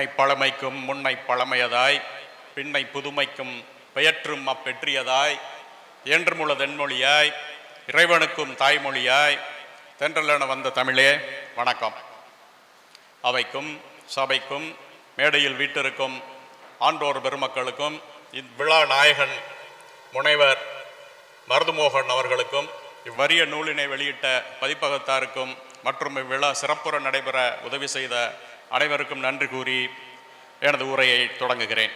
பண்ணை பழமைக்கும் முன்னை பழமையதாய் பின்னை புதுமைக்கும் பெயற்றும் அப்பெற்றியதாய் என்றுமுள்ள தென்மொழியாய் இறைவனுக்கும் தாய்மொழியாய் தென்றலென வந்த தமிழே வணக்கம் அவைக்கும் சபைக்கும் மேடையில் வீட்டிருக்கும் ஆன்றோர் பெருமக்களுக்கும் இவ்விழா நாயகன் முனைவர் மருதுமோகன் அவர்களுக்கும் இவ்வரிய நூலினை வெளியிட்ட பதிப்பகத்தாருக்கும் மற்றும் இவ்விழா சிறப்புற நடைபெற உதவி செய்த அனைவருக்கும் நன்றி கூறி எனது உரையை தொடங்குகிறேன்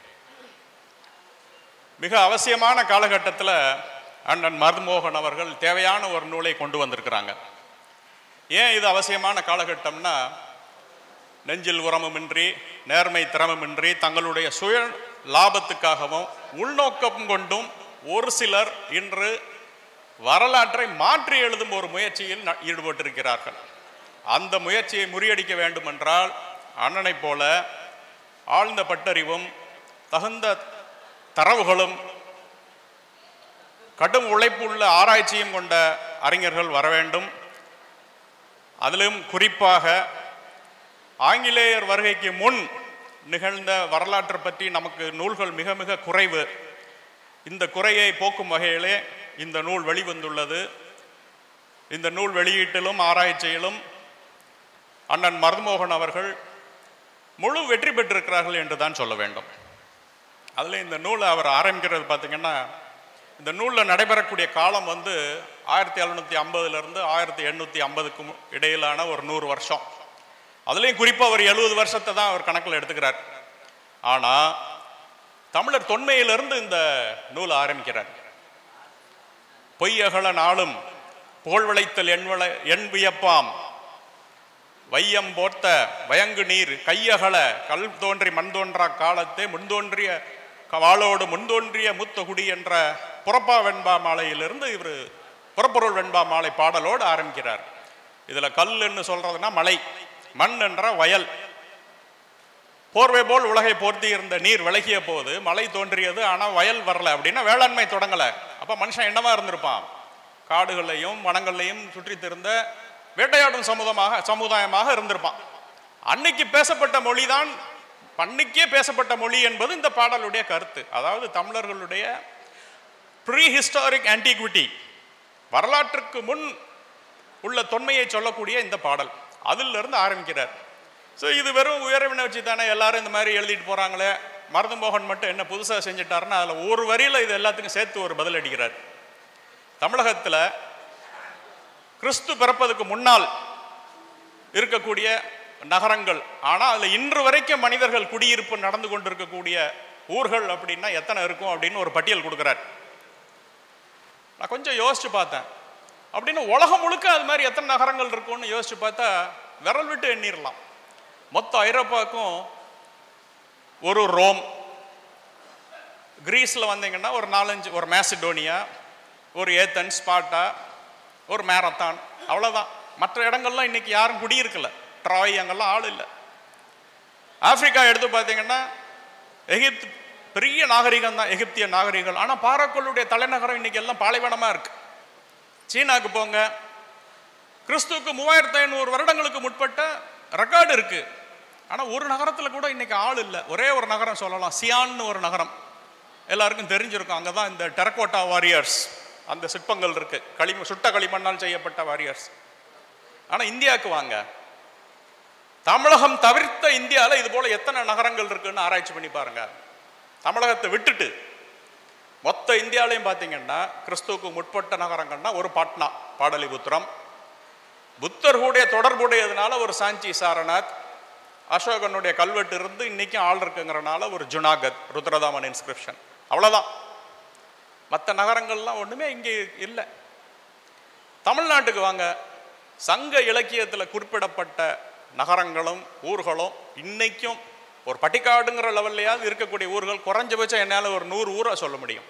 மிக அவசியமான காலகட்டத்தில் அண்ணன் மருதுமோகன் அவர்கள் தேவையான ஒரு நூலை கொண்டு வந்திருக்கிறாங்க ஏன் இது அவசியமான காலகட்டம்னா நெஞ்சில் உரமுமின்றி நேர்மை திறமுமின்றி தங்களுடைய சுய லாபத்துக்காகவும் உள்நோக்கம் கொண்டும் ஒரு சிலர் இன்று வரலாற்றை மாற்றி எழுதும் ஒரு முயற்சியில் ந- ஈடுபட்டிருக்கிறார்கள் அந்த முயற்சியை முறியடிக்க வேண்டுமென்றால் அண்ணனைப் போல ஆழ்ந்த பட்டறிவும் தகுந்த தரவுகளும் கடும் உழைப்புள்ள ஆராய்ச்சியும் கொண்ட அறிஞர்கள் வர வேண்டும் அதிலும் குறிப்பாக ஆங்கிலேயர் வருகைக்கு முன் நிகழ்ந்த வரலாற்றை பற்றி நமக்கு நூல்கள் மிக மிக குறைவு இந்த குறையை போக்கும் வகையிலே இந்த நூல் வெளிவந்துள்ளது இந்த நூல் வெளியீட்டிலும் ஆராய்ச்சியிலும் அண்ணன் மருதுமோகன் அவர்கள் முழு வெற்றி பெற்றிருக்கிறார்கள் என்று தான் சொல்ல வேண்டும் அதில் இந்த நூலை அவர் ஆரம்பிக்கிறது பார்த்தீங்கன்னா இந்த நூலில் நடைபெறக்கூடிய காலம் வந்து ஆயிரத்தி எழுநூற்றி ஐம்பதுலேருந்து ஆயிரத்தி எண்ணூற்றி ஐம்பதுக்கும் இடையிலான ஒரு நூறு வருஷம் அதுலேயும் குறிப்பாக ஒரு எழுபது வருஷத்தை தான் அவர் கணக்கில் எடுத்துக்கிறார் ஆனால் தமிழர் தொன்மையிலிருந்து இந்த நூல் ஆரம்பிக்கிறார் பொய்யகல நாளும் புகழ் விளைத்தல் எண்வள எண் வியப்பாம் வையம் போர்த்த வயங்கு நீர் கையகல கல் தோன்றி மண் தோன்றா காலத்தே முன்தோன்றிய க- வாளோடு முன்தோன்றிய மூத்த குடி என்ற புறப்பா வெண்பா மாலையிலிருந்து இவர் புறப்பொருள் வெண்பா மாலை பாடலோடு ஆரம்பிக்கிறார் இதுல கல்லுன்னு சொல்றதுன்னா மலை மண் என்ற வயல் போர்வை போல் உலகை போர்த்தி இருந்த நீர் விலகிய போது மழை தோன்றியது ஆனா வயல் வரல அப்படின்னா வேளாண்மை தொடங்கல அப்ப மனுஷன் என்னவா இருந்திருப்பான் காடுகளையும் வனங்களையும் சுற்றி திரிந்த வேட்டையாடும் சமுதாயமாக சமுதாயமாக இருந்திருப்பான் அன்னைக்கு பேசப்பட்ட மொழிதான் அன்னைக்கே பேசப்பட்ட மொழி என்பது இந்த பாடலுடைய கருத்து அதாவது தமிழர்களுடைய ப்ரீ ஹிஸ்டாரிக் ஆன்டிக்விட்டி வரலாற்றுக்கு முன் உள்ள தொன்மையை சொல்லக்கூடிய இந்த பாடல் அதிலிருந்து ஆரம்பிக்கிறார் ஸோ இது வெறும் உயர்வினை வச்சு தானே எல்லாரும் இந்த மாதிரி எழுதிட்டு போகிறாங்களே மருது மோகன் மட்டும் என்ன புதுசாக செஞ்சுட்டாருன்னா அதில் ஒரு வரியில் இது எல்லாத்துக்கும் சேர்த்து ஒரு பதில் அடிக்கிறார் தமிழகத்தில் கிறிஸ்து பிறப்பதுக்கு முன்னால் இருக்கக்கூடிய நகரங்கள் ஆனால் அதில் இன்று வரைக்கும் மனிதர்கள் குடியிருப்பு நடந்து கொண்டிருக்கக்கூடிய ஊர்கள் அப்படின்னா எத்தனை இருக்கும் அப்படின்னு ஒரு பட்டியல் கொடுக்குறார் நான் கொஞ்சம் யோசிச்சு பார்த்தேன் அப்படின்னு உலகம் முழுக்க அது மாதிரி எத்தனை நகரங்கள் இருக்கும்னு யோசிச்சு பார்த்தா விரல் விட்டு எண்ணிரலாம் மொத்த ஐரோப்பாவுக்கும் ஒரு ரோம் கிரீஸில் வந்தீங்கன்னா ஒரு நாலஞ்சு ஒரு மேசிடோனியா ஒரு ஏத்தன் ஸ்பாட்டா ஒரு மேரத்தான் அவ்வளோதான் மற்ற இடங்கள்லாம் இன்னைக்கு யாரும் குடியிருக்கல ட்ராய் அங்கெல்லாம் ஆள் இல்லை ஆப்பிரிக்கா எடுத்து பார்த்தீங்கன்னா எகிப்து பெரிய நாகரிகம் தான் எகிப்திய நாகரிகம் ஆனால் பாராக்கோளுடைய தலைநகரம் இன்னைக்கு எல்லாம் பாலைவனமாக இருக்கு சீனாக்கு போங்க கிறிஸ்துவுக்கு மூவாயிரத்தி ஐநூறு வருடங்களுக்கு முற்பட்ட ரெக்கார்டு இருக்கு ஆனால் ஒரு நகரத்தில் கூட இன்னைக்கு ஆள் இல்லை ஒரே ஒரு நகரம் சொல்லலாம் சியான்னு ஒரு நகரம் எல்லாருக்கும் தெரிஞ்சிருக்கும் அங்கே தான் இந்த டெரக்கோட்டா வாரியர்ஸ் அந்த சிற்பங்கள் இருக்கு களிம சுட்ட களிமண்ணால் செய்யப்பட்ட வாரியர்ஸ் ஆனால் இந்தியாவுக்கு வாங்க தமிழகம் தவிர்த்த இந்தியாவில் இது போல எத்தனை நகரங்கள் இருக்குன்னு ஆராய்ச்சி பண்ணி பாருங்க தமிழகத்தை விட்டுட்டு மொத்த இந்தியாவிலையும் பார்த்தீங்கன்னா கிறிஸ்துவுக்கு முற்பட்ட நகரங்கள்னா ஒரு பாட்னா பாடலிபுத்திரம் புத்தர்களுடைய தொடர்புடையதுனால ஒரு சாஞ்சி சாரநாத் அசோகனுடைய கல்வெட்டு இருந்து இன்னைக்கும் ஆள் இருக்குங்கிறனால ஒரு ஜுனாகத் ருத்ரதாமன் இன்ஸ்கிரிப்ஷன் அவ்வளோதான் மற்ற நகரங்கள்லாம் ஒன்றுமே இங்கே இல்லை தமிழ்நாட்டுக்கு வாங்க சங்க இலக்கியத்தில் குறிப்பிடப்பட்ட நகரங்களும் ஊர்களும் இன்னைக்கும் ஒரு பட்டிக்காடுங்கிற லெவல்லையாவது இருக்கக்கூடிய ஊர்கள் குறைஞ்சபட்சம் என்னால் ஒரு நூறு ஊரை சொல்ல முடியும்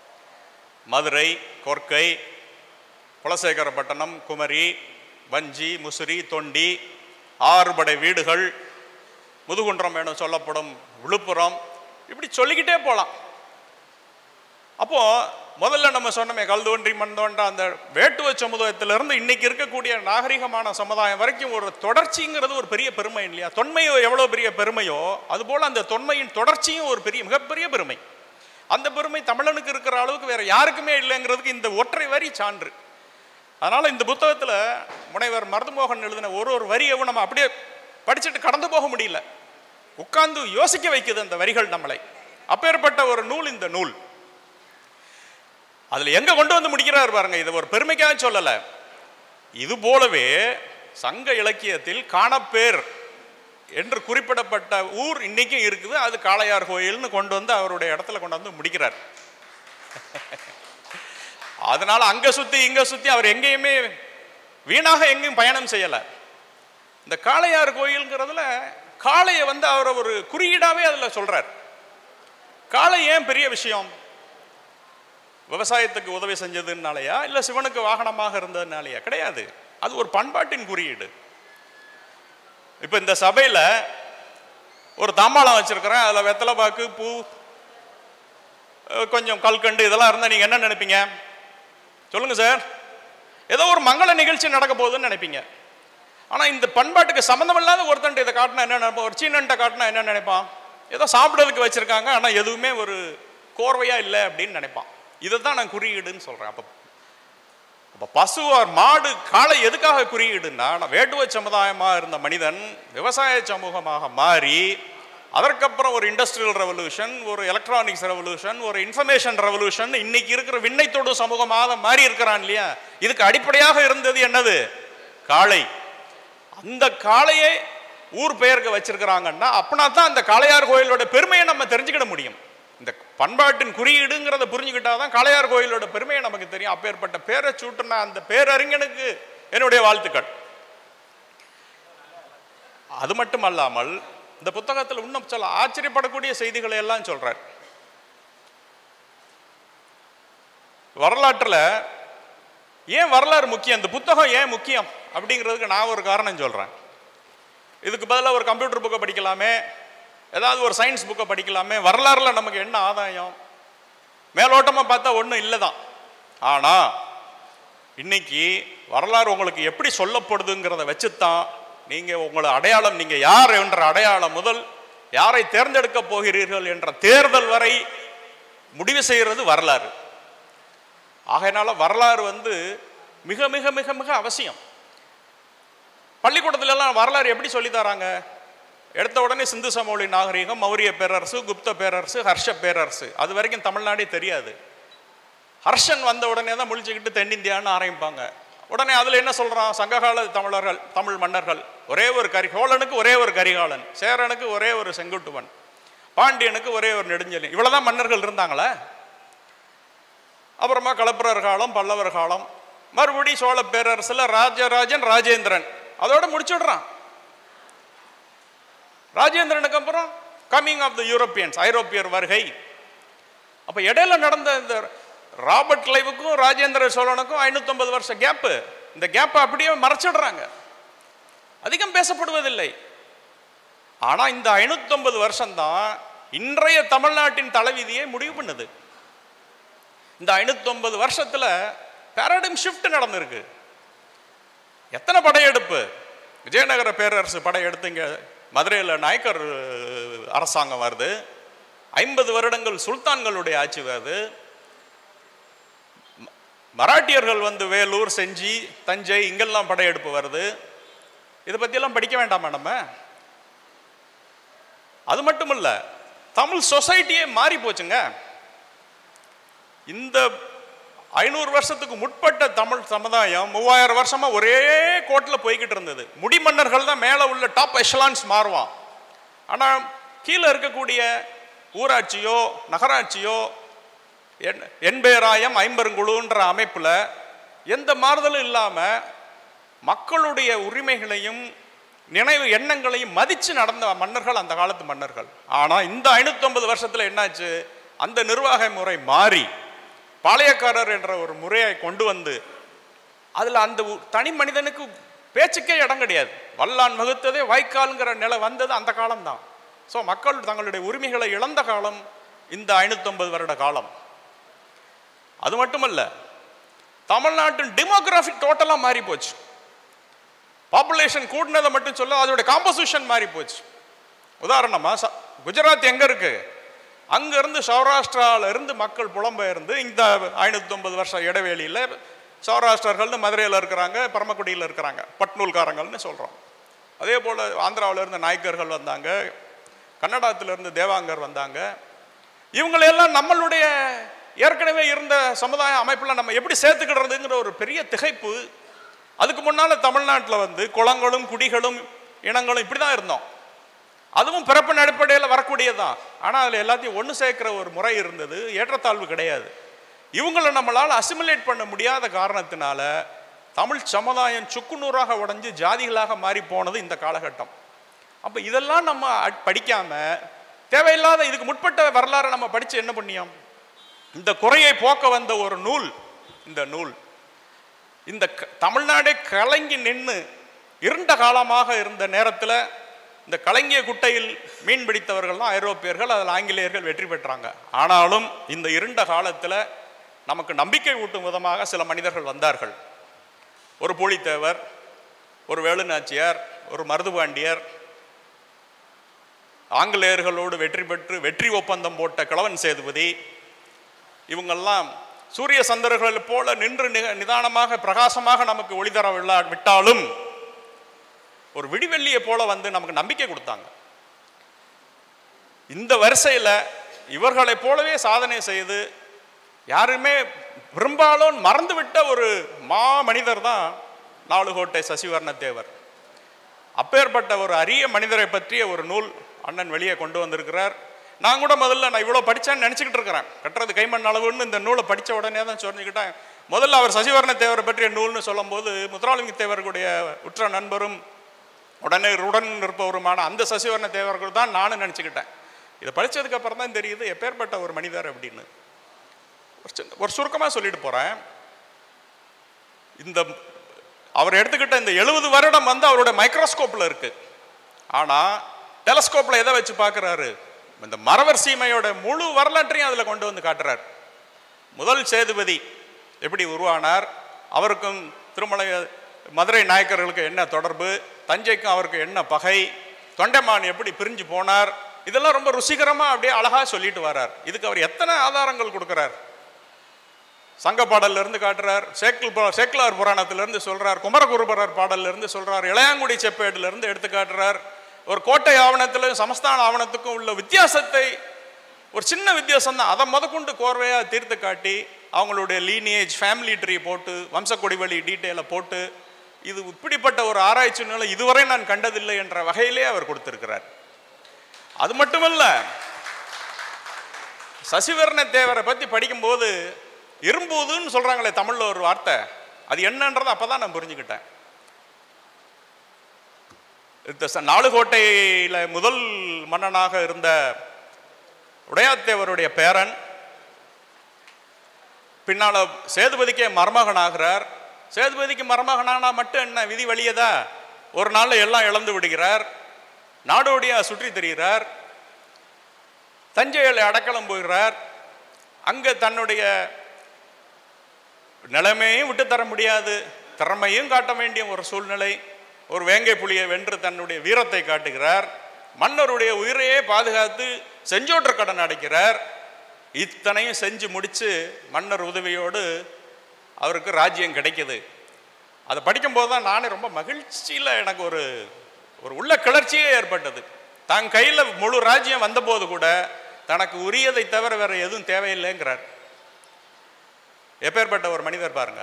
மதுரை கொர்க்கை குலசேகரப்பட்டினம் குமரி வஞ்சி முசிறி தொண்டி ஆறுபடை வீடுகள் முதுகுன்றம் என சொல்லப்படும் விழுப்புரம் இப்படி சொல்லிக்கிட்டே போகலாம் அப்போ முதல்ல நம்ம சொன்னோமே கல் தோன்றி மண் தோன்றா அந்த வேட்டுவ சமுதாயத்திலிருந்து இன்னைக்கு இருக்கக்கூடிய நாகரிகமான சமுதாயம் வரைக்கும் ஒரு தொடர்ச்சிங்கிறது ஒரு பெரிய பெருமை இல்லையா தொன்மையோ எவ்வளோ பெரிய பெருமையோ அதுபோல் அந்த தொன்மையின் தொடர்ச்சியும் ஒரு பெரிய மிகப்பெரிய பெருமை அந்த பெருமை தமிழனுக்கு இருக்கிற அளவுக்கு வேற யாருக்குமே இல்லைங்கிறதுக்கு இந்த ஒற்றை வரி சான்று அதனால இந்த புத்தகத்தில் முனைவர் மருதுமோகன் எழுதின ஒரு ஒரு வரியவும் நம்ம அப்படியே படிச்சுட்டு கடந்து போக முடியல உட்கார்ந்து யோசிக்க வைக்குது அந்த வரிகள் நம்மளை அப்பேற்பட்ட ஒரு நூல் இந்த நூல் அதுல எங்க கொண்டு வந்து முடிக்கிறார் பாருங்க இது ஒரு பெருமைக்காக சொல்லல இது போலவே சங்க இலக்கியத்தில் காணப்பேர் என்று குறிப்பிடப்பட்ட ஊர் இன்னைக்கும் இருக்குது அது காளையார் கோயில்னு கொண்டு வந்து அவருடைய இடத்துல கொண்டு வந்து முடிக்கிறார் அதனால அங்க சுத்தி இங்க சுத்தி அவர் எங்கேயுமே வீணாக எங்கேயும் பயணம் செய்யல இந்த காளையார் கோயில்ங்கிறதுல காளையை வந்து அவர் ஒரு குறியீடாவே அதுல சொல்றார் காளை ஏன் பெரிய விஷயம் விவசாயத்துக்கு உதவி செஞ்சதுனாலயா இல்ல சிவனுக்கு வாகனமாக இருந்ததுனாலயா கிடையாது அது ஒரு பண்பாட்டின் குறியீடு இப்ப இந்த சபையில ஒரு தாம்பாளம் வச்சிருக்கிறேன் அதுல வெத்தலை பாக்கு பூ அஹ், கொஞ்சம் கல்கண்டு இதெல்லாம் இருந்தா நீங்க என்ன நினைப்பீங்க சொல்லுங்க சார் ஏதோ ஒரு மங்கள நிகழ்ச்சி நடக்க போகுதுன்னு நினைப்பீங்க ஆனா இந்த பண்பாட்டுக்கு சம்மந்தமில்லாத ஒருத்தன்ட்ட இதை காட்டினா என்ன நினைப்பான் ஒரு சீனன்ட்ட காட்டினா என்ன நினைப்பான் ஏதோ சாப்பிடறதுக்கு வச்சிருக்காங்க ஆனா எதுவுமே ஒரு கோர்வையா இல்லை அப்படின்னு நினைப்பான் இதை தான் நான் குறியீடுன்னு சொல்றேன் அப்ப அப்ப பசு or மாடு காளை எதுக்காக குறியீடுன்னா நான் வேட்டுவ சமுதாயமா இருந்த மனிதன் விவசாய சமூகமாக மாறி அதற்கப்புறம் ஒரு இண்டஸ்ட்ரியல் ரெவல்யூஷன் ஒரு எலக்ட்ரானிக்ஸ் ரெவல்யூஷன் ஒரு இன்ஃபர்மேஷன் ரெவல்யூஷன் இன்னைக்கு இருக்கிற விண்ணை தொடும் சமூகமாக மாறி இருக்கிறான் இல்லையா இதுக்கு அடிப்படையாக இருந்தது என்னது காளை அந்த காளையை ஊர் பெயருக்கு வச்சிருக்கிறாங்கன்னா அப்படின்னா தான் அந்த காளையார் கோயிலோட பெருமையை நம்ம தெரிஞ்சுக்கிட முடியும் இந்த பண்பாட்டின் குறியீடுங்கிறத புரிஞ்சுக்கிட்டாதான் காளையார் கோயிலோட பெருமையை நமக்கு தெரியும் அப்பேற்பட்ட பேரை சூட்டுன அந்த பேரறிஞனுக்கு என்னுடைய வாழ்த்துக்கள் அது மட்டும் அல்லாமல் இந்த புத்தகத்தில் இன்னும் சில ஆச்சரியப்படக்கூடிய செய்திகளை எல்லாம் சொல்றார் வரலாற்றுல ஏன் வரலாறு முக்கியம் இந்த புத்தகம் ஏன் முக்கியம் அப்படிங்கிறதுக்கு நான் ஒரு காரணம் சொல்றேன் இதுக்கு பதிலாக ஒரு கம்ப்யூட்டர் புக்கை படிக்கலாமே ஏதாவது ஒரு சயின்ஸ் புக்கை படிக்கலாமே வரலாறுல நமக்கு என்ன ஆதாயம் மேலோட்டமா பார்த்தா ஒன்றும் இல்லை தான் ஆனா இன்னைக்கு வரலாறு உங்களுக்கு எப்படி சொல்லப்படுதுங்கிறத வச்சுத்தான் நீங்க உங்களை அடையாளம் நீங்க யார் என்ற அடையாளம் முதல் யாரை தேர்ந்தெடுக்க போகிறீர்கள் என்ற தேர்தல் வரை முடிவு செய்கிறது வரலாறு ஆகையினால வரலாறு வந்து மிக மிக மிக மிக அவசியம் பள்ளிக்கூடத்துல எல்லாம் வரலாறு எப்படி சொல்லி தராங்க எடுத்த உடனே சிந்து சமவெளி நாகரிகம் மௌரிய பேரரசு குப்த பேரரசு ஹர்ஷ பேரரசு அது வரைக்கும் தமிழ்நாடே தெரியாது ஹர்ஷன் வந்த உடனே தான் முழிச்சுக்கிட்டு தென்னிந்தியான்னு ஆரம்பிப்பாங்க உடனே அதுல என்ன சொல்றான் சங்ககால தமிழர்கள் தமிழ் மன்னர்கள் ஒரே ஒரு கரி சோழனுக்கு ஒரே ஒரு கரிகாலன் சேரனுக்கு ஒரே ஒரு செங்குட்டுவன் பாண்டியனுக்கு ஒரே ஒரு நெடுஞ்செழியன் இவ்வளவுதான் மன்னர்கள் இருந்தாங்களே அப்புறமா களப்பிரர் காலம் பல்லவர் காலம் மறுபடி சோழ பேரரசுல ராஜராஜன் ராஜேந்திரன் அதோட முடிச்சுடுறான் ராஜேந்திரனுக்கு அப்புறம் கம்மிங் ஆஃப் த யூரோப்பியன்ஸ் ஐரோப்பியர் வருகை அப்ப இடையில நடந்த இந்த ராபர்ட் கிளைவுக்கும் ராஜேந்திர சோழனுக்கும் 550 வருஷம் கேப்பு இந்த கேப்பை அப்படியே மறைச்சிடுறாங்க அதிகம் பேசப்படுவதில்லை ஆனா இந்த 550 வருஷம்தான் இன்றைய தமிழ்நாட்டின் தலைவிதியை முடிவு பண்ணுது இந்த 550 வருஷத்துல பேரடைம் ஷிஃப்ட் நடந்திருக்கு எத்தனை படையெடுப்பு விஜயநகர பேரரசு படையெடுத்து இங்க மதுரையில் நாயக்கர் அஹ், அரசாங்கம் வருது ஐம்பது வருடங்கள் சுல்தான்களுடைய ஆட்சி வருது ம- மராட்டியர்கள் வந்து வேலூர் செஞ்சி தஞ்சை இங்கெல்லாம் படையெடுப்பு வருது இதை பற்றியெல்லாம் படிக்க வேண்டாமா நம்ம அது மட்டும் இல்ல தமிழ் சொசைட்டியே மாறி போச்சுங்க இந்த ஐநூறு வருஷத்துக்கு முற்பட்ட தமிழ் சமுதாயம் மூவாயிரம் வருஷமா ஒரே கோட்டில் போய்கிட்டு இருந்தது முடிமன்னர்கள் தான் மேலே உள்ள டாப் எஷலான்ஸ் மாறுவான் ஆனால் கீழே இருக்கக்கூடிய ஊராட்சியோ நகராட்சியோ எண் எண்பேராயம் ஐம்பெருங்குழுன்ற அமைப்பில் எந்த மாறுதலும் இல்லாமல் மக்களுடைய உரிமைகளையும் நினைவு எண்ணங்களையும் மதித்து நடந்த மன்னர்கள் அந்த காலத்து மன்னர்கள் ஆனால் இந்த ஐநூற்றம்பது வருஷத்தில் என்னாச்சு அந்த நிர்வாக முறை மாறி பாளையக்காரர் என்ற ஒரு முறையை கொண்டு வந்து அதில் அந்த உ- தனி மனிதனுக்கு பேச்சுக்கே இடம் கிடையாது வல்லான் வகுத்ததே வாய்க்கால்ங்கிற நிலை வந்தது அந்த காலம்தான் ஸோ மக்கள் தங்களுடைய உரிமைகளை இழந்த காலம் இந்த ஐநூற்றம்பது வருட காலம் அது மட்டுமல்ல தமிழ்நாட்டின் டெமோகிராஃபிக் டோட்டலாக மாறி போச்சு பாப்புலேஷன் கூடினதை மட்டும் சொல்ல அதோட காம்போசிஷன் மாறி போச்சு உதாரணமா ச- குஜராத் எங்க இருக்கு அங்க இருந்து சௌராஷ்டிரால இருந்து மக்கள் புலம்பெயர்ந்து இந்த ஐநூத்தி ஒன்பது வருஷம் இடைவெளியில சௌராஷ்டிரர்கள்னு மதுரையில் இருக்கிறாங்க பரமக்குடியில் இருக்கிறாங்க பட்நூல்காரங்கள்னு சொல்றோம் அதே போல ஆந்திராவுல இருந்து நாயக்கர்கள் வந்தாங்க கன்னடாத்துல இருந்து தேவாங்கர் வந்தாங்க இவங்களெல்லாம் நம்மளுடைய ஏற்கனவே இருந்த சமுதாய அமைப்புல நம்ம எப்படி சேர்த்துக்கிடுறதுங்கிற ஒரு பெரிய திகைப்பு அதுக்கு முன்னால தமிழ்நாட்டில் வந்து குளங்களும் குடிகளும் இனங்களும் இப்படி தான் இருந்தோம் அதுவும் பிறப்பின் அடிப்படையில் வரக்கூடியதுதான் ஆனால் அதில் எல்லாத்தையும் ஒன்று சேர்க்கிற ஒரு முறை இருந்தது ஏற்றத்தாழ்வு கிடையாது இவங்களை நம்மளால் அசிமுலேட் பண்ண முடியாத காரணத்தினால தமிழ் சமுதாயம் சுக்குநூறாக உடைஞ்சு ஜாதிகளாக மாறி போனது இந்த காலகட்டம் அப்போ இதெல்லாம் நம்ம அ- படிக்காம தேவையில்லாத இதுக்கு முற்பட்ட வரலாறை நம்ம படித்து என்ன பண்ணியோம் இந்த குறையை போக்க வந்த ஒரு நூல் இந்த நூல் இந்த க- தமிழ்நாடே கலங்கி நின்று இருண்ட காலமாக இருந்த நேரத்தில் இந்த கலங்கிய குட்டையில் மீன் பிடித்தவர்கள்லாம் ஐரோப்பியர்கள் அதில் ஆங்கிலேயர்கள் வெற்றி பெற்றாங்க ஆனாலும் இந்த இருண்ட காலத்தில் நமக்கு நம்பிக்கை ஊட்டும் விதமாக சில மனிதர்கள் வந்தார்கள் ஒரு பூலித்தேவர் ஒரு வேலுநாச்சியார் ஒரு மருதுபாண்டியர் ஆங்கிலேயர்களோடு வெற்றி பெற்று வெற்றி ஒப்பந்தம் போட்ட கிழவன் சேதுபதி இவங்கெல்லாம் சூரிய சந்திரர்கள் போல நின்று நிக- நிதானமாக பிரகாசமாக நமக்கு ஒளி தர வில்லா- விட்டாலும் ஒரு விடிவெள்ளியை போல வந்து நமக்கு நம்பிக்கை கொடுத்தாங்க இந்த வரிசையில் இவர்களைப் போலவே சாதனை செய்து யாருமே பெரும்பாலும் மறந்துவிட்ட ஒரு மா மனிதர் தான் நாலுகோட்டை சசிவர்ண தேவர் அப்பேற்பட்ட ஒரு அரிய மனிதரை பற்றிய ஒரு நூல் அண்ணன் வெளியே கொண்டு வந்திருக்கிறார் நான் கூட முதல்ல நான் இவ்வளோ படித்தேன்னு நினச்சிக்கிட்டு இருக்கிறேன் கட்டுறது கைமண் அளவுன்னு இந்த நூலை படித்த உடனே தான் சொரிஞ்சுக்கிட்டேன் முதல்ல அவர் சசிவர்ண தேவரை பற்றிய நூல்னு சொல்லும்போது முத்துராலிங்க தேவர்களுடைய உற்ற நண்பரும் உடனே உடன் இருப்பவருமான அந்த சசிவர்ண தேவர்கள் தான் நானும் நினச்சிக்கிட்டேன் இதை படிச்சதுக்கு அப்புறம் தான் தெரியுது எப்பேற்பட்ட ஒரு மனிதர் அப்படின்னு ஒரு சின்ன- ஒரு சுருக்கமாக சொல்லிட்டு போகிறேன் இந்த அவர் எடுத்துக்கிட்ட இந்த எழுபது வருடம் வந்து அவருடைய மைக்ரோஸ்கோப்பில் இருக்கு ஆனால் டெலஸ்கோப்பில் எதை வச்சு பார்க்குறாரு இந்த மறவர் சீமையோட முழு வரலாற்றையும் அதில் கொண்டு வந்து காட்டுறார் முதல் சேதுபதி எப்படி உருவானார் அவருக்கும் திருமலை மதுரை நாயக்கர்களுக்கு என்ன தொடர்பு தஞ்சைக்கும் அவருக்கு என்ன பகை தொண்டைமான் எப்படி பிரிஞ்சு போனார் இதெல்லாம் ரொம்ப ருசிகரமாக அப்படியே அழகாக சொல்லிட்டு வரார் இதுக்கு அவர் எத்தனை ஆதாரங்கள் கொடுக்குறார் சங்க பாடல்ல இருந்து காட்டுறார் சேக்கில் பு- சேக்கிலார் புராணத்துல இருந்து சொல்றார் குமரகுருபரர் பாடல்ல இருந்து சொல்றார் இளையாங்குடி செப்பேடுல இருந்து எடுத்து காட்டுறார் ஒரு கோட்டை ஆவணத்துல சமஸ்தான ஆவணத்துக்கும் உள்ள வித்தியாசத்தை ஒரு சின்ன வித்தியாசம் தான் அதை முதற்கொண்டு கோர்வையா தீர்த்து காட்டி அவங்களுடைய லீனியேஜ் ஃபேமிலி ட்ரீ போட்டு வம்சக்கொடி வழி டீட்டெயிலை போட்டு இது இப்படிப்பட்ட ஒரு ஆராய்ச்சி நிலை இதுவரை நான் கண்டதில்லை என்ற வகையிலே அவர் கொடுத்திருக்கிறார் அது மட்டுமல்ல சசிவர்ண தேவரை பத்தி படிக்கும்போது இரும்பூதுன்னு சொல்றாங்களே தமிழ்ல ஒரு வார்த்தை அது என்னன்றதை அப்பதான் நான் புரிஞ்சுக்கிட்டேன் இந்த ச- நாலுகோட்டையில முதல் மன்னனாக இருந்த உடையாத்தேவருடைய பேரன் பின்னால சேதுபதிக்கே மருமகனாகிறார் சேதுபதிக்கு மருமகனானா மட்டும் என்ன விதி வழியதா ஒரு நாள்ல எல்லாம் இழந்து விடுகிறார் நாடோடியா சுற்றி திரிகிறார் தஞ்சையில் அடக்கலம் போகிறார் அங்க தன்னுடைய நிலைமையும் விட்டு தர முடியாது திறமையும் காட்ட வேண்டிய ஒரு சூழ்நிலை ஒரு வேங்கை புலியை வென்று தன்னுடைய வீரத்தை காட்டுகிறார் மன்னருடைய உயிரையே பாதுகாத்து செஞ்சோற்று கடன் அடைக்கிறார் இத்தனையும் செஞ்சு முடிச்சு மன்னர் உதவியோடு அவருக்கு ராஜ்யம் கிடைக்குது அதை படிக்கும்போது தான் நானே ரொம்ப மகிழ்ச்சியில் எனக்கு ஒரு ஒரு உள்ள கிளர்ச்சியே ஏற்பட்டது தன் கையில் முழு ராஜ்யம் வந்தபோது கூட தனக்கு உரியதை தவிர வேற எதுவும் தேவையில்லைங்கிறார் எப்பேற்பட்ட ஒரு மனிதர் பாருங்க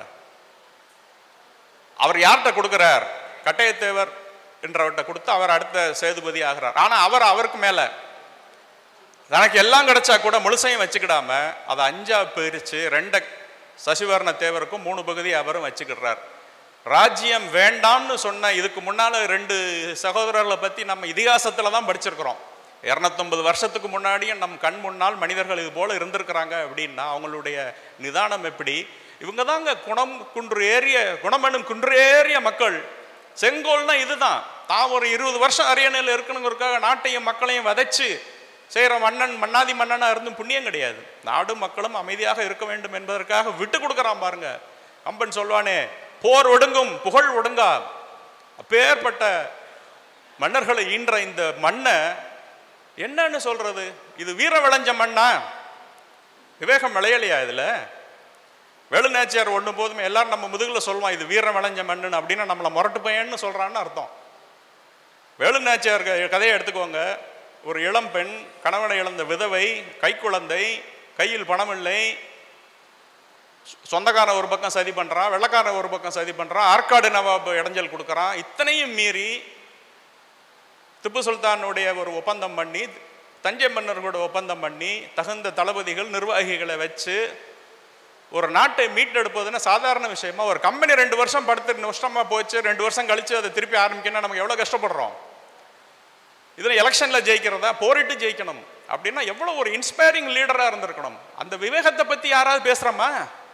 அவர் யார்கிட்ட கொடுக்கிறார் கட்டயத்தேவர் என்றவர்கிட்ட கொடுத்து அவர் அடுத்த சேதுபதி ஆகிறார் ஆனா அவர் அவருக்கு மேல தனக்கு எல்லாம் கிடைச்சா கூட முழுசையும் வச்சுக்கிடாம அதை அஞ்சா பிரிச்சு ரெண்ட சசிவர்ண தேவருக்கும் மூணு பகுதி அவரும் வச்சுக்கிடுறார் ராஜ்யம் வேண்டாம்னு சொன்ன இதுக்கு முன்னால ரெண்டு சகோதரர்களை பத்தி நம்ம இதிகாசத்துல தான் படிச்சிருக்கிறோம் இரநூத்தொன்பது வருஷத்துக்கு முன்னாடியும் நம் கண் முன்னால் மனிதர்கள் இது போல இருந்திருக்கிறாங்க அப்படின்னா அவங்களுடைய நிதானம் எப்படி இவங்க தாங்க குணம் குன்று ஏறிய குணமெனும் குன்று ஏறிய மக்கள் செங்கோல்னா இதுதான் தான் ஒரு இருபது வருஷம் அரியணையில் இருக்கணுங்கிறதுக்காக நாட்டையும் மக்களையும் வதைச்சு செய்கிற மன்னன் மன்னாதி மன்னனாக இருந்தும் புண்ணியம் கிடையாது நாடும் மக்களும் அமைதியாக இருக்க வேண்டும் என்பதற்காக விட்டு கொடுக்குறான் பாருங்க கம்பன் சொல்வானே போர் ஒடுங்கும் புகழ் ஒடுங்கா அப்பேற்பட்ட மன்னர்களை ஈன்ற இந்த மண்ணை என்னன்னு சொல்றது இது வீர விளைஞ்ச மண்ணா விவேகம் விளையலையா இதுல வேலுநாச்சியார் ஒண்ணு போதுமே எல்லாரும் நம்ம முதுகுல சொல்லுவான் இது வீரம் விளைஞ்ச மண்ணுன்னு அப்படின்னா நம்மளை முரட்டு பையன்னு சொல்றான்னு அர்த்தம் வேலுநாச்சியார் க- கதையை எடுத்துக்கோங்க ஒரு இளம் பெண் கணவனை இழந்த விதவை கைக்குழந்தை கையில் பணம் இல்லை சொ- சொந்தக்காரன் ஒரு பக்கம் சதி பண்றான் வெள்ளக்காரன் ஒரு பக்கம் சதி பண்றான் ஆற்காடு நவாப் இடைஞ்சல் கொடுக்கறான் இத்தனையும் மீறி திப்பு சுல்தானுடைய ஒரு ஒப்பந்தம் பண்ணி தஞ்சை மன்னர்களோட ஒப்பந்தம் பண்ணி தகுந்த தளபதிகள் நிர்வாகிகளை வச்சு ஒரு நாட்டை மீட்டெடுப்பதுன்னா சாதாரண விஷயமா ஒரு கம்பெனி ரெண்டு வருஷம் படுத்து நஷ்டமா போச்சு ரெண்டு வருஷம் கழிச்சு அதை திருப்பி ஆரம்பிக்கணும் நமக்கு எவ்வளவு கஷ்டப்படுறோம் இதுல எலெக்ஷன்ல ஜெயிக்கிறதா போரிட்டு ஜெயிக்கணும் அப்படின்னா எவ்வளவு ஒரு இன்ஸ்பைரிங் லீடரா இருந்திருக்கணும் அந்த விவேகத்தை பத்தி யாராவது பேசுறோமா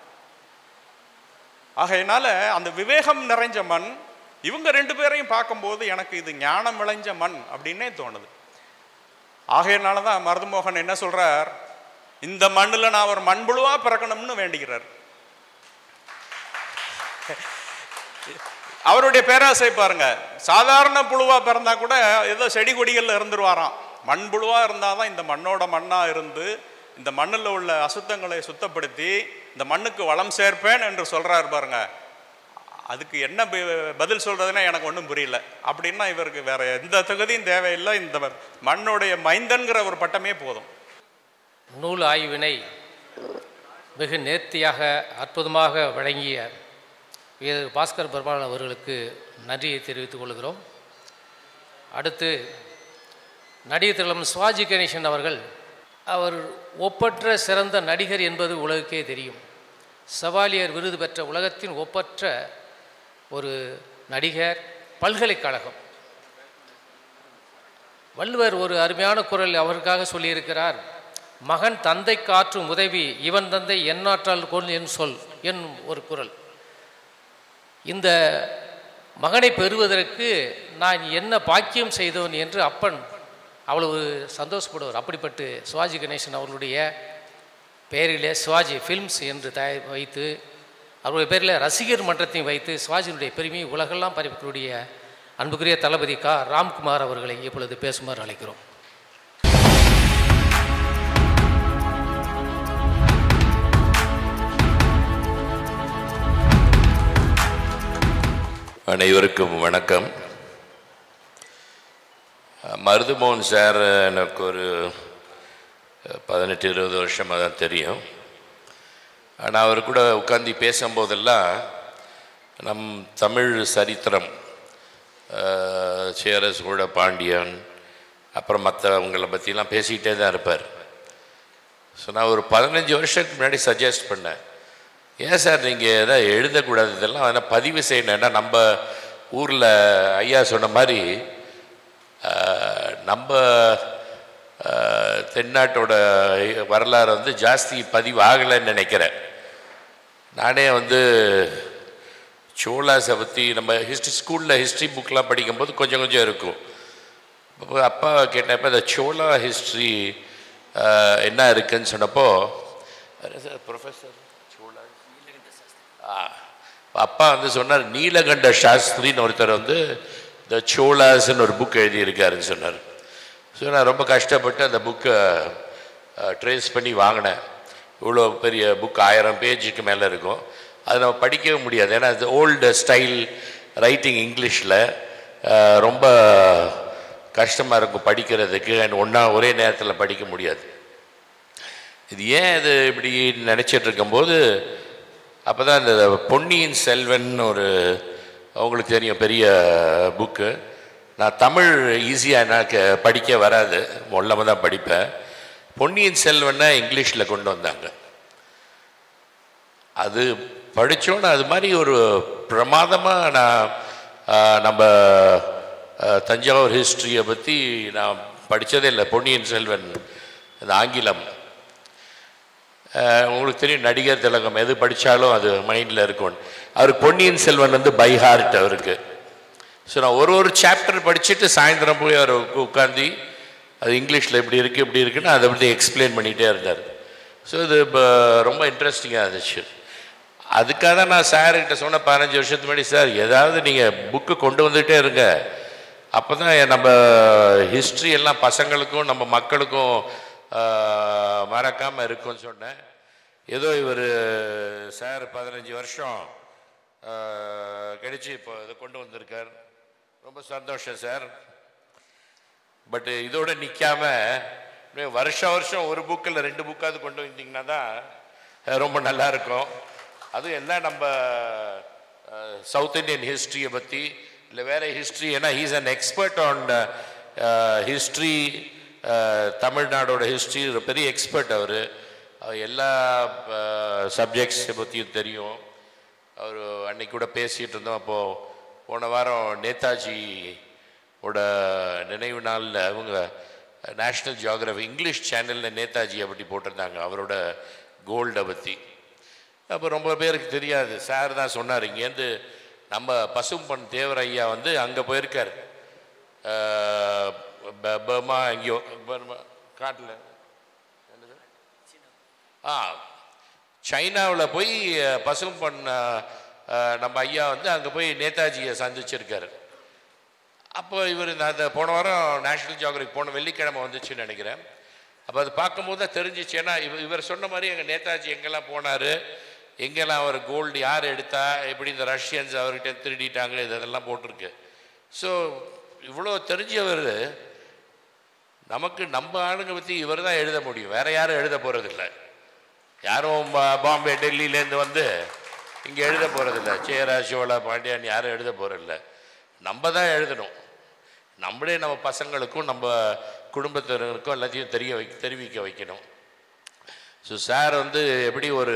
ஆகையினால அந்த விவேகம் நிறைஞ்ச மண் இவங்க ரெண்டு பேரையும் பார்க்கும்போது எனக்கு இது ஞானம் விளைஞ்ச மண் அப்படின்னே தோணுது ஆகையினால தான் மருதுமோகன் என்ன சொல்றார் இந்த மண்ணில் நான் ஒரு மண்புழுவா பிறக்கணும்னு வேண்டிக்கிறார் அவருடைய பேராசை பாருங்க சாதாரண புழுவா பிறந்தா கூட ஏதோ செடி கொடிகள்ல இருந்துருவாராம் மண்புழுவா இருந்தாதான் இந்த மண்ணோட மண்ணா இருந்து இந்த மண்ணில் உள்ள அசுத்தங்களை சுத்தப்படுத்தி இந்த மண்ணுக்கு வளம் சேர்ப்பேன் என்று சொல்றாரு பாருங்க அதுக்கு என்ன பி- பதில் சொல்றதுன்னா எனக்கு ஒன்றும் புரியல அப்படின்னா இவருக்கு வேற எந்த தகுதியும் தேவையில்லை இந்த மண்ணுடைய மைந்தன்கிற ஒரு பட்டமே போதும் நூல் ஆய்வினை மிக நேர்த்தியாக அற்புதமாக வழங்கிய வேத பாஸ்கர் பெருமாள் அவர்களுக்கு நன்றியை தெரிவித்துக் கொள்கிறோம் அடுத்து நடிகர் திலகம் சிவாஜி கணேசன் அவர்கள் அவர் ஒப்பற்ற சிறந்த நடிகர் என்பது உலகுக்கே தெரியும் செவாலியர் விருது பெற்ற உலகத்தின் ஒப்பற்ற ஒரு நடிகர் பல்கலைக்கழகம் வள்ளுவர் ஒரு அருமையான குரல் அவருக்காக சொல்லியிருக்கிறார் மகன் தந்தை காற்றும் உதவி இவன் தந்தை எண்ணாற்றால் கொள் என் சொல் என் ஒரு குரல் இந்த மகனை பெறுவதற்கு நான் என்ன பாக்கியம் செய்தவன் என்று அப்பன் அவ்வளவு சந்தோஷப்படுவார் அப்படிப்பட்டு சிவாஜி கணேசன் அவர்களுடைய பெயரிலே சிவாஜி ஃபில்ம்ஸ் என்று தயார் வைத்து அவருடைய பேரில் ரசிகர் மன்றத்தையும் வைத்து சிவாஜியினுடைய பெருமையை உலகெல்லாம் பரப்பக்கூடிய அன்புக்குரிய தளபதி கா ராம்குமார் அவர்களை இப்பொழுது பேசுமாறு அழைக்கிறோம் அனைவருக்கும் வணக்கம் மருதுமோகன் சார் எனக்கு ஒரு பதினெட்டு இருபது வருஷமாக தான் தெரியும் ஆனால் அவர் கூட உட்காந்து பேசும்போதெல்லாம் நம் தமிழ் சரித்திரம் அஹ், சேரஸ் கூட பாண்டியன் அப்புறம் மற்றவங்கள பற்றிலாம் பேசிக்கிட்டே தான் இருப்பார் ஸோ நான் ஒரு பதினஞ்சு வருஷத்துக்கு முன்னாடி சஜஸ்ட் பண்ணேன் ஏன் சார் நீங்கள் எதாவது எழுதக்கூடாது இதெல்லாம் அதெல்லாம் பதிவு செய்யணும் ஏன்னா நம்ம ஊரில் ஐயா சொன்ன மாதிரி ஆஹ், நம்ம ஆஹ், தென்னாட்டோட வரலாறு வந்து ஜாஸ்தி பதிவு ஆகலைன்னு நினைக்கிறேன் நானே வந்து சோலாஸை பற்றி நம்ம ஹிஸ்ட்ரி ஸ்கூலில் ஹிஸ்ட்ரி புக்கெலாம் படிக்கும்போது கொஞ்சம் கொஞ்சம் இருக்கும் அப்போ அப்பா கேட்டப்ப இந்த சோலா ஹிஸ்ட்ரி என்ன இருக்குன்னு சொன்னப்போ ப்ரொஃபஸர் சோலா ஆ, அப்பா வந்து சொன்னார் நீலகண்ட சாஸ்திரின்னு ஒருத்தர் வந்து த சோலாஸ்ன்னு ஒரு புக் எழுதியிருக்காருன்னு சொன்னார் ஸோ நான் ரொம்ப கஷ்டப்பட்டு அந்த புக்கை ட்ரேஸ் பண்ணி வாங்கினேன் இவ்வளோ பெரிய புக் ஆயிரம் பேஜுக்கு மேலே இருக்கும் அதை நம்ம படிக்கவே முடியாது ஏன்னா அது ஓல்டு ஸ்டைல் ரைட்டிங் இங்கிலீஷில் ரொம்ப கஷ்டமாக இருக்கும் படிக்கிறதுக்கு அண்ட் ஒன்றா ஒரே நேரத்தில் படிக்க முடியாது இது ஏன் இது இப்படி நினச்சிட்டு இருக்கும்போது அப்போ தான் இந்த பொன்னியின் செல்வன் ஒரு அவங்களுக்கு தெரியும் பெரிய புக்கு நான் தமிழ் ஈஸியாக எனக்கு படிக்க வராது மொல்லமாக தான் படிப்பேன் பொன்னியின் செல்வனை இங்கிலீஷில் கொண்டு வந்தாங்க அது படித்தோன்னு அது மாதிரி ஒரு பிரமாதமாக நான் ஆ, நம்ம ஆ, தஞ்சாவூர் ஹிஸ்ட்ரியை பற்றி நான் படித்ததே இல்லை பொன்னியின் செல்வன் அந்த ஆங்கிலம் அஹ் உங்களுக்கு தெரியும் நடிகர் திலகம் எது படித்தாலும் அது மைண்டில் இருக்கும் அவருக்கு பொன்னியின் செல்வன் வந்து பை ஹார்ட் அவருக்கு ஸோ நான் ஒரு ஒரு சாப்டர் படிச்சுட்டு சாயந்தரம் போய் அவர் உட்காந்து அது இங்கிலீஷில் இப்படி இருக்குது இப்படி இருக்குன்னு அதை பற்றி எக்ஸ்பிளைன் பண்ணிகிட்டே இருந்தார் ஸோ இது இப்போ ரொம்ப இன்ட்ரெஸ்டிங்காக இருந்துச்சு அதுக்காக தான் நான் சார்கிட்ட சொன்ன பதினஞ்சு வருஷத்துக்கு முன்னாடி சார் ஏதாவது நீங்கள் புக்கு கொண்டு வந்துகிட்டே இருங்க அப்போ தான் நம்ம ஹிஸ்ட்ரி எல்லாம் பசங்களுக்கும் நம்ம மக்களுக்கும் மறக்காமல் இருக்கும்னு சொன்னேன் ஏதோ இவர் சார் பதினஞ்சு வருஷம் கழிச்சு இப்போ இதை கொண்டு வந்திருக்கார் ரொம்ப சந்தோஷம் சார் பட் இதோட நிற்காம வருஷம் வருஷம் ஒரு புக்கில் ரெண்டு புக்காவது கொண்டு வந்தீங்கன்னா தான் அஹ், ரொம்ப நல்லா இருக்கும் அதுவும் எல்லாம் நம்ம சவுத் இந்தியன் ஹிஸ்ட்ரியை பற்றி இல்லை வேற ஹிஸ்ட்ரி ஏன்னா he's an expert on history தமிழ்நாடோட ஹிஸ்ட்ரி ஒரு பெரிய எக்ஸ்பர்ட் அவர் எல்லா சப்ஜெக்ட்ஸை பற்றியும் தெரியும் அவர் அன்னைக்கு கூட பேசிகிட்டு இருந்தோம் அப்போது போன வாரம் நேதாஜி ஓட நினைவு நாளில் அவங்க நேஷ்னல் ஜியாகிரபி இங்கிலீஷ் சேனலில் நேதாஜியை பற்றி போட்டிருந்தாங்க அவரோட கோல்டை பற்றி அப்போ ரொம்ப பேருக்கு தெரியாது சார் தான் சொன்னார் இங்கேருந்து நம்ம பசும்பொன் தேவர் ஐயா வந்து அங்கே போயிருக்கார் அஹ், ப- பர்மா எங்கேயோ பர்மா காட்டில் ஆ சைனாவில் போய் அஹ், பசும்பொன் அஹ், அஹ், நம்ம ஐயா வந்து அங்கே போய் நேதாஜியை சந்திச்சிருக்காரு அப்போ இவர் நான் அந்த போன வாரம் நேஷனல் ஜியாகிரபி போன வெள்ளிக்கிழமை வந்துச்சுன்னு நினைக்கிறேன் அப்போ அது பார்க்கும்போது தான் தெரிஞ்சிச்சு ஏன்னா இவர் இவர் சொன்ன மாதிரி எங்கள் நேதாஜி எங்கெல்லாம் போனார் எங்கெல்லாம் அவர் கோல்டு யார் எடுத்தா எப்படி இந்த ரஷ்யன்ஸ் அவர்கிட்ட திருடிட்டாங்க இதெல்லாம் போட்டிருக்கு ஸோ இவ்வளோ தெரிஞ்சவர் நமக்கு நம்ம ஆளுங்க பற்றி இவர் தான் எழுத முடியும் வேற யாரும் எழுத போகிறதில்ல யாரும் பா- பாம்பே டெல்லியிலேருந்து வந்து இங்கே எழுத போகிறதில்ல சேரா சோழா பாண்டியான் யாரும் எழுத போகிறதில்ல நம்ம தான் எழுதணும் நம்மளே நம்ம பசங்களுக்கும் நம்ம குடும்பத்தினருக்கும் எல்லாத்தையும் தெரிய வை தெரிவிக்க வைக்கணும் ஸோ சார் வந்து எப்படி ஒரு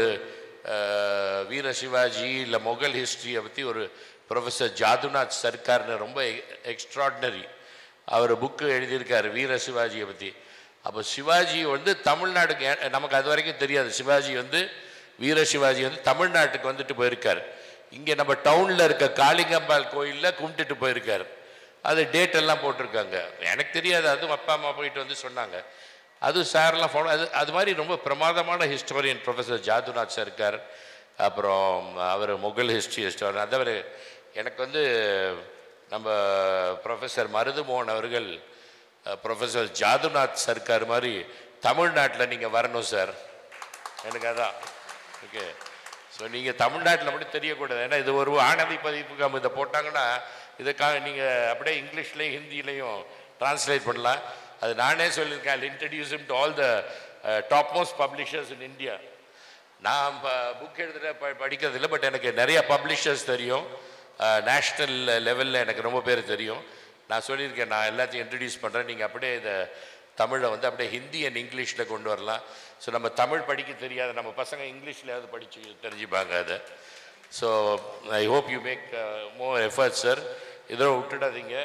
அஹ், வீர சிவாஜி இல்லை முகல் ஹிஸ்ட்ரியை பற்றி ஒரு ப்ரொஃபஸர் ஜாதுநாத் சர்க்கார்னு ரொம்ப எக்ஸ்ட்ராடினரி அவர் புக்கு எழுதியிருக்காரு வீர சிவாஜியை பற்றி அப்போ சிவாஜி வந்து தமிழ்நாட்டுக்கு ஏ- நமக்கு அது வரைக்கும் தெரியாது சிவாஜி வந்து வீர சிவாஜி வந்து தமிழ்நாட்டுக்கு வந்துட்டு போயிருக்காரு இங்கே நம்ம டவுனில் இருக்க காளிங்கம்பாள் கோயிலில் கும்பிட்டுட்டு போயிருக்காரு அது டேட் எல்லாம் போட்டிருக்காங்க எனக்கு தெரியாது அதுவும் அப்பா அம்மா போயிட்டு வந்து சொன்னாங்க அது சார்லாம் ஃபாலோ அது அது மாதிரி ரொம்ப பிரமாதமான ஹிஸ்டோரியன் ப்ரொஃபஸர் ஜாதுநாத் சார் இருக்கார் அப்புறம் அவர் முகல் ஹிஸ்ட்ரி ஹிஸ்டோரியன் அதவர் எனக்கு வந்து நம்ம ப்ரொஃபஸர் மருதுமோகன் அவர்கள் ப்ரொஃபஸர் ஜாதுநாத் சர்க்கார் மாதிரி தமிழ்நாட்டில் நீங்கள் வரணும் சார் எனக்கு அதான் ஓகே ஸோ நீங்கள் தமிழ்நாட்டில் மட்டும் தெரியக்கூடாது ஏன்னா இது ஒரு ஆனதி பதிப்புக்கு இதை போட்டாங்கன்னா இதுக்காக நீங்கள் அப்படியே இங்கிலீஷ்லேயும் ஹிந்திலையும் ட்ரான்ஸ்லேட் பண்ணலாம் அது நானே சொல்லியிருக்கேன் I introduce to all the topmost publishers in India நான் புக் எழுதுகிற ப படிக்கிறது இல்லை பட் எனக்கு நிறைய பப்ளிஷர்ஸ் தெரியும் நேஷ்னல் லெவலில் எனக்கு ரொம்ப பேர் தெரியும் நான் சொல்லியிருக்கேன் நான் எல்லாத்தையும் இன்ட்ரடியூஸ் பண்ணுறேன் நீங்கள் அப்படியே இதை தமிழை வந்து அப்படியே ஹிந்தி அண்ட் இங்கிலீஷில் கொண்டு வரலாம் ஸோ நம்ம தமிழ் படிக்க தெரியாத நம்ம பசங்க இங்கிலீஷ்லையாவது படித்து தெரிஞ்சுப்பாங்க அதை so I hope you make more effort sir இதோ விட்டுடாதீங்க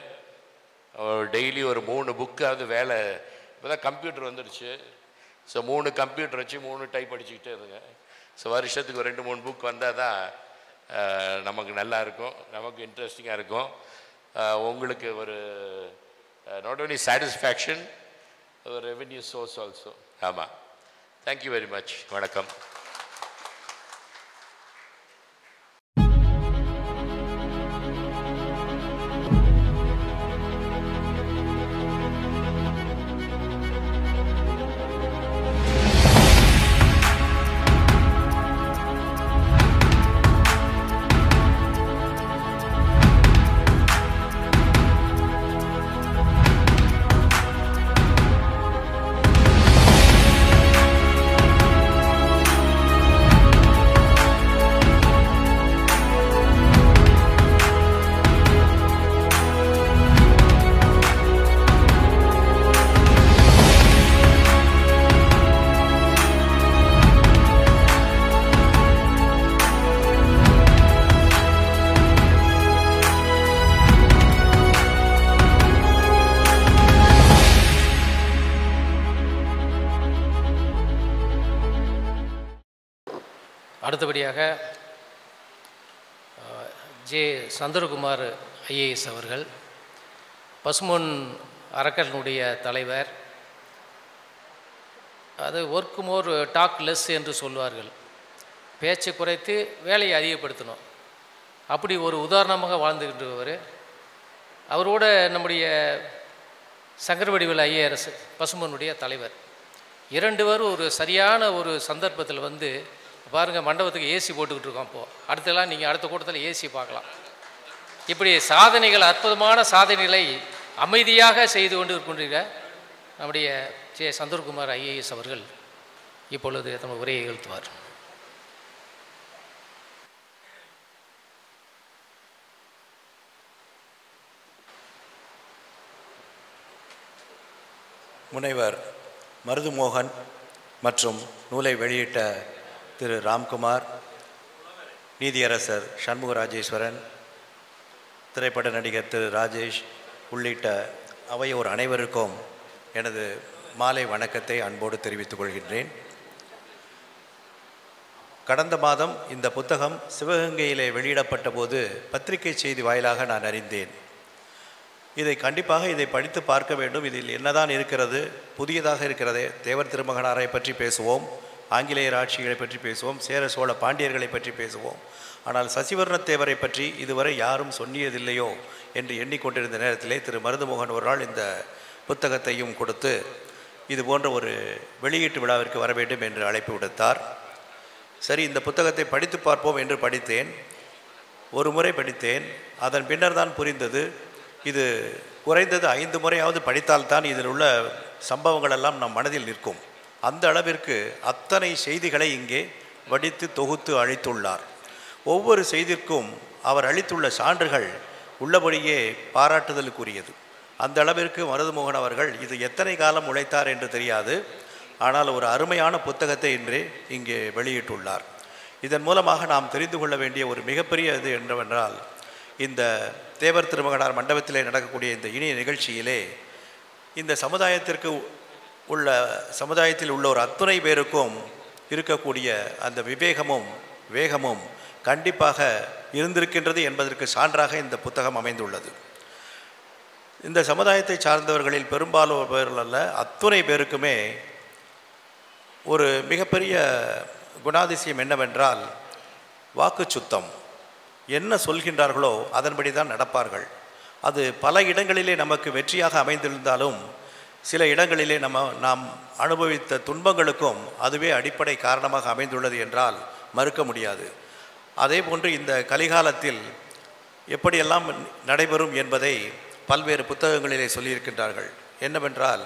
டெய்லி ஒரு மூணு புக்காவது வேலை இப்போ தான் கம்ப்யூட்டர் வந்துடுச்சு ஸோ மூணு கம்ப்யூட்டர் வச்சு மூணு டைப் அடிச்சுக்கிட்டே இருங்க ஸோ வருஷத்துக்கு ஒரு ரெண்டு மூணு புக் வந்தால் தான் அஹ், நமக்கு நல்லா இருக்கும் நமக்கு இன்ட்ரெஸ்டிங்காக இருக்கும் அஹ், உங்களுக்கு ஒரு நாட் only சாட்டிஸ்ஃபேக்ஷன் ஒரு ரெவென்யூ சோர்ஸ் ஆல்சோ ஆமாம் தேங்க்யூ வெரி மச் வணக்கம் அடுத்தபடியாக அஹ், ஜே சந்திரகுமார் ஐஏஎஸ் அவர்கள் பசுமொன் அறக்கட்டளுடைய தலைவர் அது ஒர்க் மோர் டாக் லெஸ் என்று சொல்வார்கள் பேச்சை குறைத்து வேலையை அதிகப்படுத்தணும் அப்படி ஒரு உதாரணமாக வாழ்ந்துகின்றவர் அவரோட நம்முடைய சங்கரவடிவில் ஐஏஎஸ் பசுமனுடைய தலைவர் இரண்டு பேரும் ஒரு சரியான ஒரு சந்தர்ப்பத்தில் வந்து பாருங்கள் மண்டபத்துக்கு ஏசி போட்டுக்கிட்டு இருக்கோம் இப்போது அடுத்தெல்லாம் நீங்கள் அடுத்த கூட்டத்தில் ஏசி பார்க்கலாம் இப்படி சாதனைகள் அற்புதமான சாதனைகளை அமைதியாக செய்து கொண்டு இருக்கின்ற நம்முடைய ஜே சந்தர்குமார் ஐஏஎஸ் அவர்கள் இப்பொழுது நம்ம உரையை நிகழ்த்துவார் முனைவர் மருதுமோகன் மற்றும் நூலை வெளியிட்ட திரு ராம்குமார் நீதியரசர் சண்முக ராஜேஸ்வரன் திரைப்பட நடிகர் திரு ராஜேஷ் உள்ளிட்ட அவையோர் அனைவருக்கும் எனது மாலை வணக்கத்தை அன்போடு தெரிவித்துக் கொள்கின்றேன் கடந்த மாதம் இந்த புத்தகம் சிவகங்கையிலே வெளியிடப்பட்ட போது பத்திரிகை செய்தி வாயிலாக நான் அறிந்தேன் இதை கண்டிப்பாக இதை படித்து பார்க்க வேண்டும் இதில் என்னதான் இருக்கிறது புதியதாக இருக்கிறதே தேவர் திருமகனாரை பற்றி பேசுவோம் ஆங்கிலேயர் ஆட்சிகளை பற்றி பேசுவோம் சேர சோழ பாண்டியர்களை பற்றி பேசுவோம் ஆனால் சசிவர்ண தேவரை பற்றி இதுவரை யாரும் சொன்னியதில்லையோ என்று எண்ணிக்கொண்டிருந்த நேரத்திலே திரு மருதுமோகன் ஒரு நாள் இந்த புத்தகத்தையும் கொடுத்து இது போன்ற ஒரு வெளியீட்டு விழாவிற்கு வர வேண்டும் என்று அழைப்பு விடுத்தார் சரி இந்த புத்தகத்தை படித்து பார்ப்போம் என்று படித்தேன் ஒரு முறை படித்தேன் அதன் பின்னர் தான் புரிந்தது இது குறைந்தது ஐந்து முறையாவது படித்தால்தான் இதில் உள்ள சம்பவங்கள் எல்லாம் நம் மனதில் நிற்கும் அந்த அளவிற்கு அத்தனை செய்திகளை இங்கே வடித்து தொகுத்து அளித்துள்ளார் ஒவ்வொரு செய்திற்கும் அவர் அளித்துள்ள சான்றுகள் உள்ளபடியே பாராட்டுதலுக்குரியது அந்த அளவிற்கு மருதுமோகன் அவர்கள் இது எத்தனை காலம் உழைத்தார் என்று தெரியாது ஆனால் ஒரு அருமையான புத்தகத்தை இன்று இங்கே வெளியிட்டுள்ளார் இதன் மூலமாக நாம் தெரிந்து கொள்ள வேண்டிய ஒரு மிகப்பெரிய இது என்னவென்றால் இந்த தேவர் திருமகனார் மண்டபத்திலே நடக்கக்கூடிய இந்த இனிய நிகழ்ச்சியிலே இந்த சமுதாயத்திற்கு உள்ள சமுதாயத்தில் உள்ள ஒரு அத்துணை பேருக்கும் இருக்கக்கூடிய அந்த விவேகமும் வேகமும் கண்டிப்பாக இருந்திருக்கின்றது என்பதற்கு சான்றாக இந்த புத்தகம் அமைந்துள்ளது இந்த சமுதாயத்தை சார்ந்தவர்களில் பெரும்பாலும் பேர்கள் அல்ல அத்துணை பேருக்குமே ஒரு மிகப்பெரிய குணாதிசயம் என்னவென்றால் வாக்கு சுத்தம் என்ன சொல்கின்றார்களோ அதன்படி தான் நடப்பார்கள் அது பல இடங்களிலே நமக்கு வெற்றியாக அமைந்திருந்தாலும் சில இடங்களிலே நம்ம நாம் அனுபவித்த துன்பங்களுக்கும் அதுவே அடிப்படை காரணமாக அமைந்துள்ளது என்றால் மறுக்க முடியாது அதே போன்று இந்த கலிகாலத்தில் எப்படியெல்லாம் நடைபெறும் என்பதை பல்வேறு புத்தகங்களிலே சொல்லியிருக்கின்றார்கள் என்னவென்றால்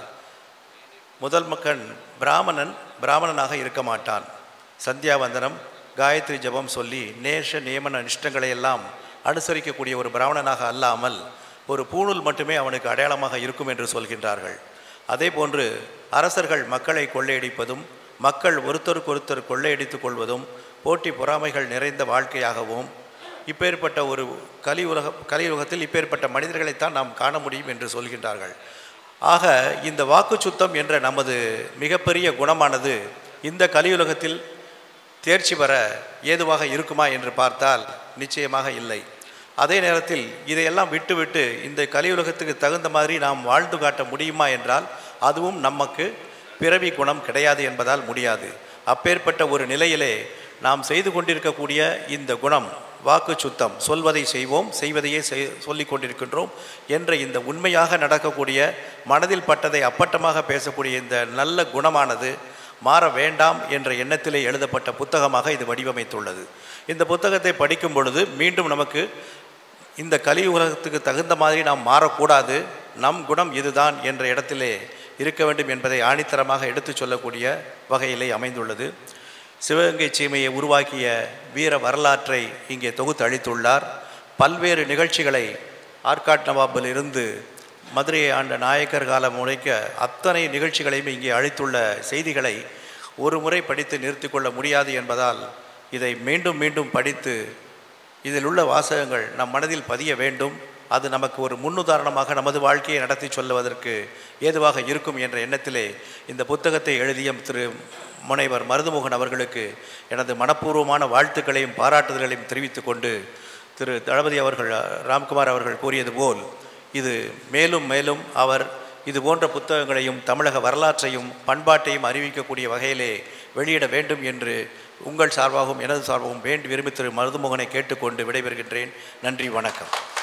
முதல் மக்கன் பிராமணன் பிராமணனாக இருக்க மாட்டான் சந்தியாவந்தனம் காயத்ரி ஜபம் சொல்லி நேஷ நியமன நிஷ்டங்களை எல்லாம் அனுசரிக்கக்கூடிய ஒரு பிராமணனாக அல்லாமல் ஒரு பூணூல் மட்டுமே அவனுக்கு அடையாளமாக இருக்கும் என்று சொல்கின்றார்கள் அதே போன்று அரசர்கள் மக்களை கொள்ளையடிப்பதும் மக்கள் ஒருத்தருக்கொருத்தர் கொள்ளையடித்துக் கொள்வதும் போட்டி பொறாமைகள் நிறைந்த வாழ்க்கையாகவும் இப்பேற்பட்ட ஒரு கலியுலக கலியுலகத்தில் இப்பேற்பட்ட மனிதர்களைத்தான் நாம் காண முடியும் என்று சொல்கின்றார்கள் ஆக இந்த வாக்கு சுத்தம் என்ற நமது மிகப்பெரிய குணமானது இந்த கலியுலகத்தில் தேர்ச்சி பெற ஏதுவாக இருக்குமா என்று பார்த்தால் நிச்சயமாக இல்லை அதே நேரத்தில் இதையெல்லாம் விட்டுவிட்டு இந்த கலியுலகத்துக்கு தகுந்த மாதிரி நாம் வாழ்ந்து காட்ட முடியுமா என்றால் அதுவும் நமக்கு பிறவி குணம் கிடையாது என்பதால் முடியாது அப்பேற்பட்ட ஒரு நிலையிலே நாம் செய்து கொண்டிருக்கக்கூடிய இந்த குணம் வாக்கு சுத்தம் சொல்வதை செய்வோம் செய்வதையே செய் சொல்லிக் கொண்டிருக்கின்றோம் என்ற இந்த உண்மையாக நடக்கக்கூடிய மனதில் பட்டதை அப்பட்டமாக பேசக்கூடிய இந்த நல்ல குணமானது மாற வேண்டாம் என்ற எண்ணத்திலே எழுதப்பட்ட புத்தகமாக இது வடிவமைத்துள்ளது இந்த புத்தகத்தை படிக்கும் பொழுது மீண்டும் நமக்கு இந்த கலியுலகத்துக்கு தகுந்த மாதிரி நாம் மாறக்கூடாது நம் குணம் இதுதான் என்ற இடத்திலே இருக்க வேண்டும் என்பதை ஆணித்தரமாக எடுத்துச் சொல்லக்கூடிய வகையிலே அமைந்துள்ளது சிவகங்கை சீமையை உருவாக்கிய வீர வரலாற்றை இங்கே தொகுத்து அளித்துள்ளார் பல்வேறு நிகழ்ச்சிகளை ஆர்காட் நவாபில் இருந்து மதுரையை ஆண்ட நாயக்கர் காலம் உழைக்க அத்தனை நிகழ்ச்சிகளையும் இங்கே அளித்துள்ள செய்திகளை ஒரு முறை படித்து நிறுத்தி கொள்ள முடியாது என்பதால் இதை மீண்டும் மீண்டும் படித்து இதில் உள்ள வாசகங்கள் நம் மனதில் பதிய வேண்டும் அது நமக்கு ஒரு முன்னுதாரணமாக நமது வாழ்க்கையை நடத்தி சொல்லுவதற்கு ஏதுவாக இருக்கும் என்ற எண்ணத்திலே இந்த புத்தகத்தை எழுதிய திரு முனைவர் மருதுமோகன் அவர்களுக்கு எனது மனப்பூர்வமான வாழ்த்துக்களையும் பாராட்டுதல்களையும் தெரிவித்துக் கொண்டு திரு தளபதி அவர்கள் ராம்குமார் அவர்கள் கூறியது போல் இது மேலும் மேலும் அவர் இது போன்ற புத்தகங்களையும் தமிழக வரலாற்றையும் பண்பாட்டையும் அறிவிக்கக்கூடிய வகையிலே வெளியிட வேண்டும் என்று உங்கள் சார்பாகவும் எனது சார்பாகவும் வேண்டி விரும்பி திரு மருதுமோகனை கேட்டுக்கொண்டு விடைபெறுகின்றேன் நன்றி வணக்கம்